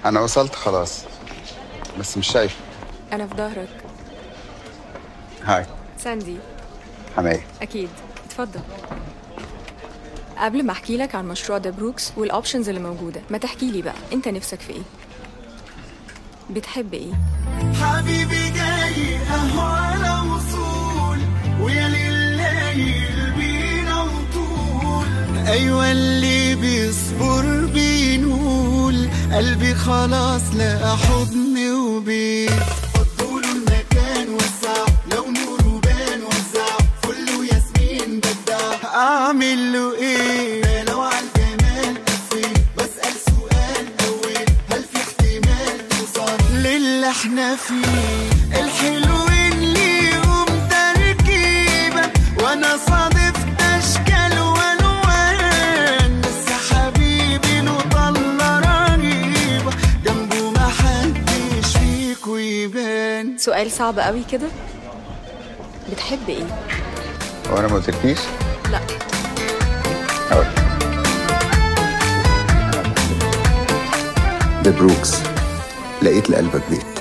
انا وصلت خلاص بس مش شايف انا في ظهرك هاي ساندي حماية اكيد اتفضل قبل ما احكي لك عن مشروع ذا بروكس والاوبشنز اللي موجوده ما تحكي لي بقى انت نفسك في ايه بتحب ايه حبيبي جاي اهو على وصول ويا لليل بينا وطول ايوه اللي بيصبر بينول قلبي خلاص لقى حضن وبيت فضوله المكان وسع لو نوره بان وزع فل وياسمين بدع اعمل له ايه لو على الجمال قفل بسأل سؤال اول هل في احتمال توصل للي احنا فيه الحلو اللي يقوم تركيبة وانا صادفت اشكال والوان بس حبيبي له طلة رهيبة جنبه ما حدش فيكو يبان سؤال صعب قوي كده بتحب ايه هو انا ما قلتلكيش لا أقول. ذا بروكس لقيت لقلبك بيت